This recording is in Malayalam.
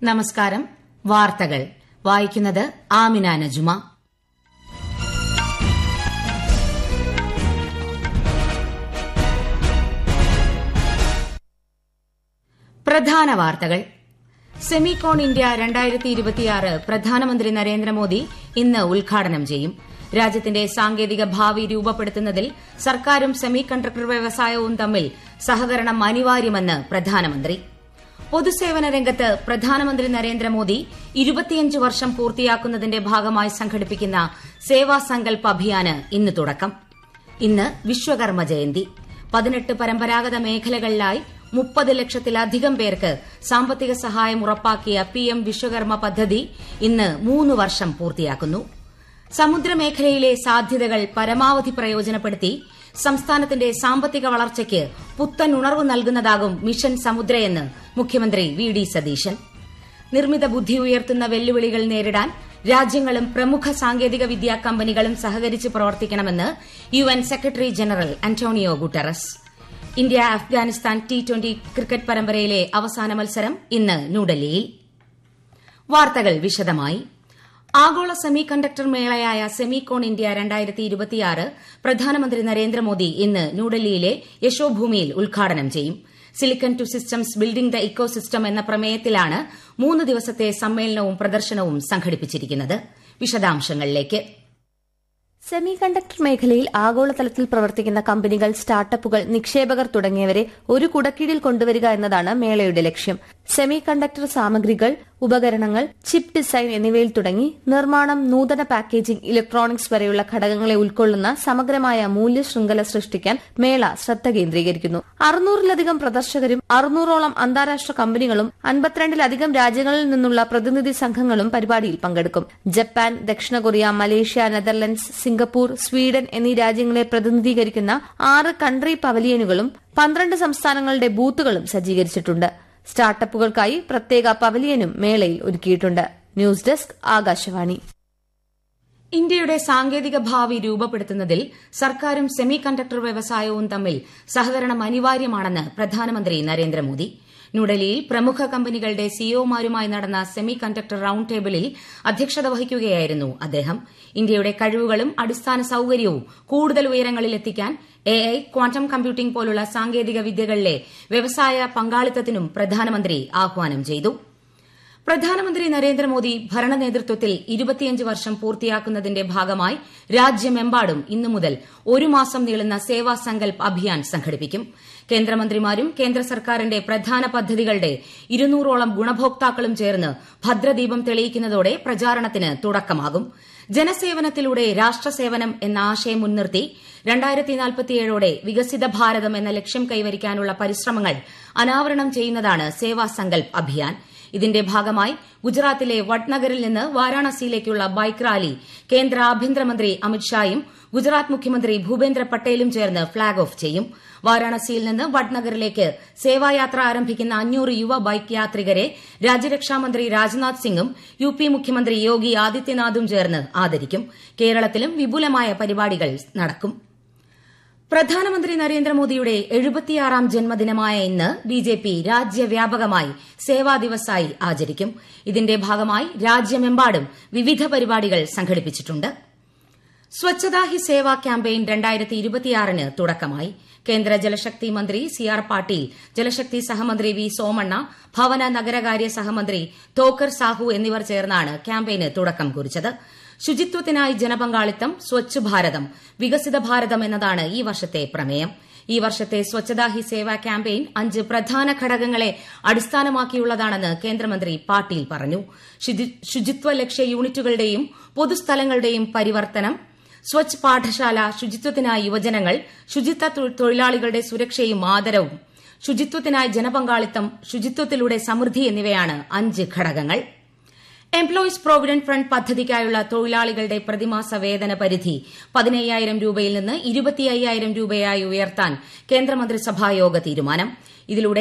നമസ്കാരം വാർത്തകൾ വായിക്കുന്നത് ആമിന നജുമ പ്രധാന വാർത്തകൾ സെമികോൺ ഇന്ത്യ രണ്ടായിരത്തി ഇരുപത്തിയാറ് പ്രധാനമന്ത്രി നരേന്ദ്രമോദി ഇന്ന് ഉദ്ഘാടനം ചെയ്യും രാജ്യത്തിന്റെ സാങ്കേതിക ഭാവി രൂപപ്പെടുത്തുന്നതിൽ സർക്കാരും സെമി കണ്ടക്ടർ വ്യവസായവും തമ്മിൽ സഹകരണം അനിവാര്യമെന്ന് പ്രധാനമന്ത്രി പൊതുസേവന രംഗത്ത് പ്രധാനമന്ത്രി നരേന്ദ്രമോദി ഇരുപത്തിയഞ്ച് വർഷം പൂർത്തിയാക്കുന്നതിന്റെ ഭാഗമായി സംഘടിപ്പിക്കുന്ന സേവാ സങ്കൽപ് അഭിയാന് ഇന്ന് തുടക്കം ഇന്ന് വിശ്വകർമ്മ ജയന്തി പതിനെട്ട് പരമ്പരാഗത മേഖലകളിലായി മുപ്പത് ലക്ഷത്തിലധികം പേർക്ക് സാമ്പത്തിക സഹായം ഉറപ്പാക്കിയ പിഎം വിശ്വകർമ്മ പദ്ധതി ഇന്ന് മൂന്ന് വർഷം പൂർത്തിയാക്കുന്നു സമുദ്രമേഖലയിലെ സാധ്യതകൾ പരമാവധി പ്രയോജനപ്പെടുത്തി സംസ്ഥാനത്തിന്റെ സാമ്പത്തിക വളർച്ചയ്ക്ക് പുത്തൻ ഉണർവ് നൽകുന്നതാകും മിഷൻ സമുദ്രയെന്ന് മുഖ്യമന്ത്രി വി ഡി സതീശൻ നിർമ്മിത ബുദ്ധി ഉയർത്തുന്ന വെല്ലുവിളികൾ നേരിടാൻ രാജ്യങ്ങളും പ്രമുഖ സാങ്കേതിക വിദ്യാ കമ്പനികളും സഹകരിച്ച് പ്രവർത്തിക്കണമെന്ന് U N secretary general Antonio Guterres India Afghanistan T twenty cricket പരമ്പരയിലെ അവസാന മത്സരം ഇന്ന് ന്യൂഡൽഹിയിൽ വാർത്തകൾ വിശദമായി ആഗോള സെമി കണ്ടക്ടർ മേളയായ സെമികോൺ ഇന്ത്യ രണ്ടായിരത്തി ഇരുപത്തിയാറ് പ്രധാനമന്ത്രി നരേന്ദ്രമോദി ഇന്ന് ന്യൂഡൽഹിയിലെ യശോഭൂമിയിൽ ഉദ്ഘാടനം ചെയ്യും silicon to systems building the ecosystem എന്ന പ്രമേയത്തിലാണ് മൂന്ന് ദിവസത്തെ സമ്മേളനവും പ്രദർശനവും സംഘടിപ്പിച്ചിരിക്കുന്നത് വിശദാംശങ്ങളിലേക്ക് സെമി കണ്ടക്ടർ മേഖലയിൽ ആഗോളതലത്തിൽ പ്രവർത്തിക്കുന്ന കമ്പനികൾ സ്റ്റാർട്ടപ്പുകൾ നിക്ഷേപകർ തുടങ്ങിയവരെ ഒരു കുടക്കീഴിൽ കൊണ്ടുവരിക എന്നതാണ് മേളയുടെ ലക്ഷ്യം സെമി കണ്ടക്ടർ സാമഗ്രികൾ ഉപകരണങ്ങൾ ചിപ്പ് ഡിസൈൻ എന്നിവയിൽ തുടങ്ങി നിർമ്മാണം നൂതന പാക്കേജിംഗ് ഇലക്ട്രോണിക്സ് വരെയുള്ള ഘടകങ്ങളെ ഉൾക്കൊള്ളുന്ന സമഗ്രമായ മൂല്യ ശൃംഖല സൃഷ്ടിക്കാൻ മേള ശ്രദ്ധ കേന്ദ്രീകരിക്കുന്നു അറുന്നൂറിലധികം പ്രദർശകരും അറുന്നൂറോളം അന്താരാഷ്ട്ര കമ്പനികളും അൻപത്തിരണ്ടിലധികം രാജ്യങ്ങളിൽ നിന്നുള്ള പ്രതിനിധി സംഘങ്ങളും പരിപാടിയിൽ പങ്കെടുക്കും ജപ്പാൻ ദക്ഷിണ Korea Malaysia Netherlands Singapore Sweden എന്നീ രാജ്യങ്ങളെ പ്രതിനിധീകരിക്കുന്ന ആറ് കൺട്രി പവലിയനുകളും പന്ത്രണ്ട് സംസ്ഥാനങ്ങളുടെ ബൂത്തുകളും സജ്ജീകരിച്ചിട്ടുണ്ട് സ്റ്റാർട്ടപ്പുകൾക്കായി പ്രത്യേക പവലിയനും മേളയിൽ ഒരുക്കിയിട്ടുണ്ട് ന്യൂസ് ഡെസ്ക് ആകാശവാണി ഇന്ത്യയുടെ സാങ്കേതിക ഭാവി രൂപപ്പെടുത്തുന്നതിൽ സർക്കാരും സെമി കണ്ടക്ടർ വ്യവസായവും തമ്മിൽ സഹകരണം അനിവാര്യമാണെന്ന് പ്രധാനമന്ത്രി നരേന്ദ്രമോദി ന്യൂഡൽഹിയിൽ പ്രമുഖ കമ്പനികളുടെ സിഇഒമാരുമായി നടന്ന സെമി കണ്ടക്ടർ റൌണ്ട് ടേബിളിൽ അധ്യക്ഷത വഹിക്കുകയായിരുന്നു അദ്ദേഹം ഇന്ത്യയുടെ കഴിവുകളും അടിസ്ഥാന സൌകര്യവും കൂടുതൽ ഉയരങ്ങളിൽ എത്തിക്കാൻ എഐ ക്വാണ്ടം കമ്പ്യൂട്ടിംഗ് പോലുള്ള സാങ്കേതിക വിദ്യകളിലെ വ്യവസായ പങ്കാളിത്തത്തിനും പ്രധാനമന്ത്രി ആഹ്വാനം ചെയ്തു പ്രധാനമന്ത്രി നരേന്ദ്രമോദി ഭരണ നേതൃത്വത്തിൽ ഇരുപത്തിയഞ്ച് വർഷം പൂർത്തിയാക്കുന്നതിന്റെ ഭാഗമായി രാജ്യമെമ്പാടും ഇന്നു മുതൽ ഒരു മാസം നീളുന്ന സേവാ സങ്കൽപ് അഭിയാൻ സംഘടിപ്പിക്കും കേന്ദ്രമന്ത്രിമാരും കേന്ദ്ര സർക്കാരിന്റെ പ്രധാന പദ്ധതികളുടെ ഇരുന്നൂറോളം ഗുണഭോക്താക്കളും ചേർന്ന് ഭദ്രദീപം തെളിയിക്കുന്നതോടെ പ്രചാരണത്തിന് തുടക്കമാകും ജനസേവനത്തിലൂടെ രാഷ്ട്രസേവനം എന്ന ആശയം മുൻനിർത്തി രണ്ടായിരത്തി നാൽപ്പത്തിയേഴോടെ വികസിത ഭാരതം എന്ന ലക്ഷ്യം കൈവരിക്കാനുള്ള പരിശ്രമങ്ങൾ അനാവരണം ചെയ്യുന്നതാണ് സേവാ സങ്കൽപ് അഭിയാൻ ഇതിന്റെ ഭാഗമായി ഗുജറാത്തിലെ വഡ്നഗറിൽ നിന്ന് വാരാണസിയിലേക്കുള്ള ബൈക്ക് റാലി കേന്ദ്ര ആഭ്യന്തരമന്ത്രി അമിത്ഷായും ഗുജറാത്ത് മുഖ്യമന്ത്രി ഭൂപേന്ദ്ര പട്ടേലും ചേർന്ന് ഫ്ളാഗ് ഓഫ് ചെയ്യും വാരാണസിയിൽ നിന്ന് വഡ്നഗറിലേക്ക് സേവായാത്ര ആരംഭിക്കുന്ന അഞ്ഞൂറ് യുവ ബൈക്ക് യാത്രികരെ രാജ്യരക്ഷാമന്ത്രി രാജ്നാഥ് സിംഗും യു പി മുഖ്യമന്ത്രി യോഗി ആദിത്യനാഥും ചേർന്ന് ആദരിക്കും കേരളത്തിലും വിപുലമായ പരിപാടികൾ നടക്കും പ്രധാനമന്ത്രി നരേന്ദ്രമോദിയുടെ എഴുപത്തിയാറാം ജന്മദിനമായ ഇന്ന് ബിജെപി രാജ്യവ്യാപകമായി സേവാ ദിവസായി ആചരിക്കും ഇതിന്റെ ഭാഗമായി രാജ്യമെമ്പാടും വിവിധ പരിപാടികൾ സംഘടിപ്പിച്ചിട്ടുണ്ട് സ്വച്ഛതാ ഹി സേവ ക്യാമ്പയിൻ രണ്ടായിരത്തി ഇരുപത്തിയാറിന് തുടക്കമായി കേന്ദ്ര ജലശക്തി മന്ത്രി സി ആർ പാട്ടീൽ ജലശക്തി സഹമന്ത്രി വി സോമണ്ണ ഭവന നഗരകാര്യ സഹമന്ത്രി തോക്കർ സാഹു എന്നിവർ ചേർന്നാണ് ക്യാമ്പയിന് തുടക്കം കുറിച്ചത് ശുചിത്വത്തിനായി ജനപങ്കാളിത്തം സ്വച്ഛ് ഭാരതം വികസിത ഭാരതം എന്നതാണ് ഈ വർഷത്തെ പ്രമേയം ഈ വർഷത്തെ സ്വച്ഛതാ ഹി സേവ ക്യാമ്പയിൻ അഞ്ച് പ്രധാന ഘടകങ്ങളെ അടിസ്ഥാനമാക്കിയുള്ളതാണെന്ന് കേന്ദ്രമന്ത്രി പാട്ടീൽ പറഞ്ഞു ശുചിത്വ ലക്ഷ്യ യൂണിറ്റുകളുടെയും പൊതുസ്ഥലങ്ങളുടെയും പരിവർത്തനം സ്വച്ഛ് പാഠശാല ശുചിത്വത്തിനായി യുവജനങ്ങൾ ശുചിത്വ തൊഴിലാളികളുടെ സുരക്ഷയും ആദരവും ശുചിത്വത്തിനായി ജനപങ്കാളിത്തം ശുചിത്വത്തിലൂടെ സമൃദ്ധി എന്നിവയാണ് അഞ്ച് ഘടകങ്ങൾ എംപ്ലോയീസ് പ്രോവിഡന്റ് ഫണ്ട് പദ്ധതിക്കായുള്ള തൊഴിലാളികളുടെ പ്രതിമാസ വേതന പരിധി പതിനയ്യായിരം രൂപയിൽ നിന്ന് ഇരുപത്തിയ്യായിരം രൂപയായി ഉയർത്താൻ കേന്ദ്രമന്ത്രിസഭാ യോഗ തീരുമാനം ഇതിലൂടെ